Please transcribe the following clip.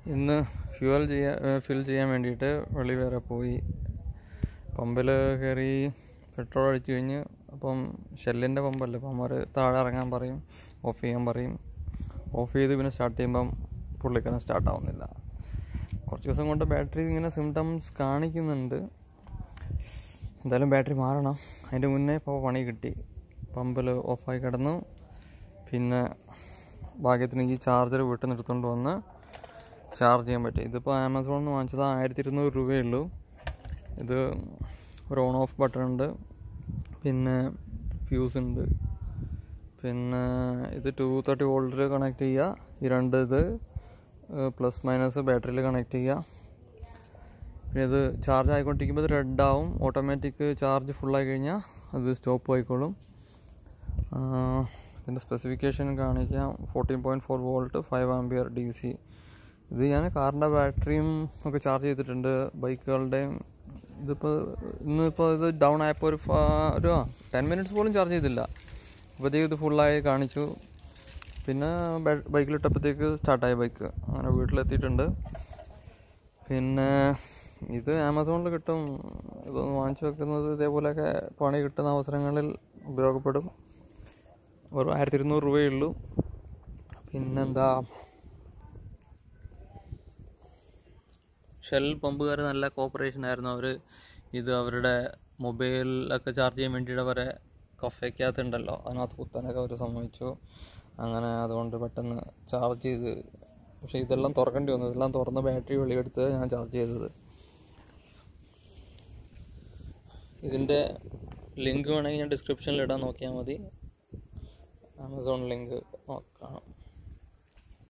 ഇന്ന് ഫ്യൂവൽ ചെയ്യാൻ ഫിൽ ചെയ്യാൻ വേണ്ടിയിട്ട് വെളി വരെ പോയി പമ്പിൽ കയറി പെട്രോൾ അടിച്ചു കഴിഞ്ഞ് അപ്പം ഷെല്ലിൻ്റെ പമ്പല്ലേ അപ്പം അവന്മാർ താഴെ ഇറങ്ങാൻ പറയും ഓഫ് ചെയ്യാൻ പറയും ഓഫ് ചെയ്ത് പിന്നെ സ്റ്റാർട്ട് ചെയ്യുമ്പം പുള്ളിക്കാരൻ സ്റ്റാർട്ട് ആവുന്നില്ല കുറച്ച് ദിവസം കൊണ്ട് ബാറ്ററി ഇങ്ങനെ സിംറ്റംസ് കാണിക്കുന്നുണ്ട് എന്തായാലും ബാറ്ററി മാറണം അതിൻ്റെ മുന്നേ ഇപ്പോൾ പണി കിട്ടി പമ്പിൽ ഓഫായി കിടന്നു പിന്നെ ഭാഗ്യത്തിന് ഈ ചാർജർ വീട്ടിൽ നിന്ന് എടുത്തുകൊണ്ട് വന്ന് ചാർജ് ചെയ്യാൻ പറ്റി ഇതിപ്പോൾ ആമസോണിൽ നിന്ന് വാങ്ങിച്ചത് ആയിരത്തി ഇരുന്നൂറ് രൂപയേ ഉള്ളൂ ഇത് ഒരു ഓൺ ഓഫ് ബട്ടൺ ഉണ്ട് പിന്നെ ഫ്യൂസ് ഉണ്ട് പിന്നെ ഇത് ടു തേർട്ടി വോൾട്ടിൽ കണക്ട് ചെയ്യുക ഈ രണ്ട് ഇത് പ്ലസ് മൈനസ് ബാറ്ററിയിൽ കണക്ട് ചെയ്യുക പിന്നെ ഇത് ചാർജ് ആയിക്കൊണ്ടിരിക്കുമ്പോൾ ഇത് റെഡ് ആവും ഓട്ടോമാറ്റിക് ചാർജ് ഫുള്ളായി കഴിഞ്ഞാൽ അത് സ്റ്റോപ്പ് ആയിക്കോളും ഇതിൻ്റെ സ്പെസിഫിക്കേഷൻ കാണിക്കാം fourteen point four volt five ampere D C ഇത് ഞാൻ കാറിൻ്റെ ബാറ്ററിയും ഒക്കെ ചാർജ് ചെയ്തിട്ടുണ്ട് ബൈക്കുകളുടെയും ഇതിപ്പോൾ ഇന്നിപ്പോൾ ഇത് ഡൗൺ ആയപ്പോൾ ഒരു ഫ- ഒരു ടെൻ മിനിറ്റ്സ് പോലും ചാർജ് ചെയ്തില്ല അപ്പോഴത്തേക്ക് ഇത് ഫുള്ളായി കാണിച്ചു പിന്നെ ബൈക്കിലിട്ടപ്പോഴത്തേക്ക് സ്റ്റാർട്ടായി ബൈക്ക് അങ്ങനെ വീട്ടിലെത്തിയിട്ടുണ്ട് പിന്നെ ഇത് ആമസോണിൽ കിട്ടും ഇതൊന്ന് വാങ്ങിച്ചു വെക്കുന്നത് ഇതേപോലെയൊക്കെ പണി കിട്ടുന്ന അവസരങ്ങളിൽ ഉപയോഗപ്പെടും ഒരു ആയിരത്തി ഇരുന്നൂറ് രൂപയേ ഉള്ളൂ പിന്നെന്താ ഷെൽ പമ്പുകാർ നല്ല കോപ്പറേഷൻ ആയിരുന്നു അവർ ഇത് അവരുടെ മൊബൈലൊക്കെ ചാർജ് ചെയ്യാൻ വേണ്ടിയിട്ട് അവരെ കഫേക്കകത്ത് ഉണ്ടല്ലോ അതിനകത്ത് കുത്താനൊക്കെ അവർ സമ്മതിച്ചു അങ്ങനെ അതുകൊണ്ട് പെട്ടെന്ന് ചാർജ് ചെയ്ത് പക്ഷേ ഇതെല്ലാം തുറക്കേണ്ടി വന്നു ഇതെല്ലാം തുറന്ന് ബാറ്ററി വെളിയെടുത്ത് ഞാൻ ചാർജ് ചെയ്തത് ഇതിൻ്റെ ലിങ്ക് വേണമെങ്കിൽ ഞാൻ ഡിസ്ക്രിപ്ഷനിൽ ഇടാൻ നോക്കിയാൽ മതി ആമസോൺ ലിങ്ക് കാണാം